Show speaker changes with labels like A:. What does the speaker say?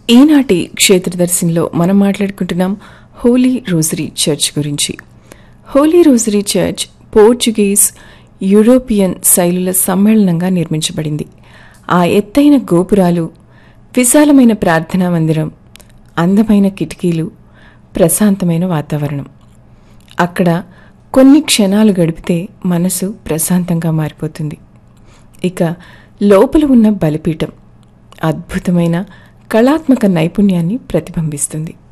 A: ఈనాటి క్షేత్రదర్శినిలో మనం మాట్లాడుకుంటున్నాం హోలీ రోజరీ చర్చ్ గురించి holy rosary church Portuguese European శైలుల సమ్మేళనంగా నిర్మించబడింది ఆ ఎత్తైన గోపురాలు విశాలమైన ప్రార్థనా మందిరం అందమైన కిటికీలు ప్రశాంతమైన వాతావరణం అక్కడ కొన్ని క్షణాలు గడిపితే మనసు ప్రశాంతంగా మారిపోతుంది ఇక లోపల ఉన్న బలిపీఠం అద్భుతమైన కళాత్మక నైపుణ్యాన్ని ప్రతిబింబిస్తుంది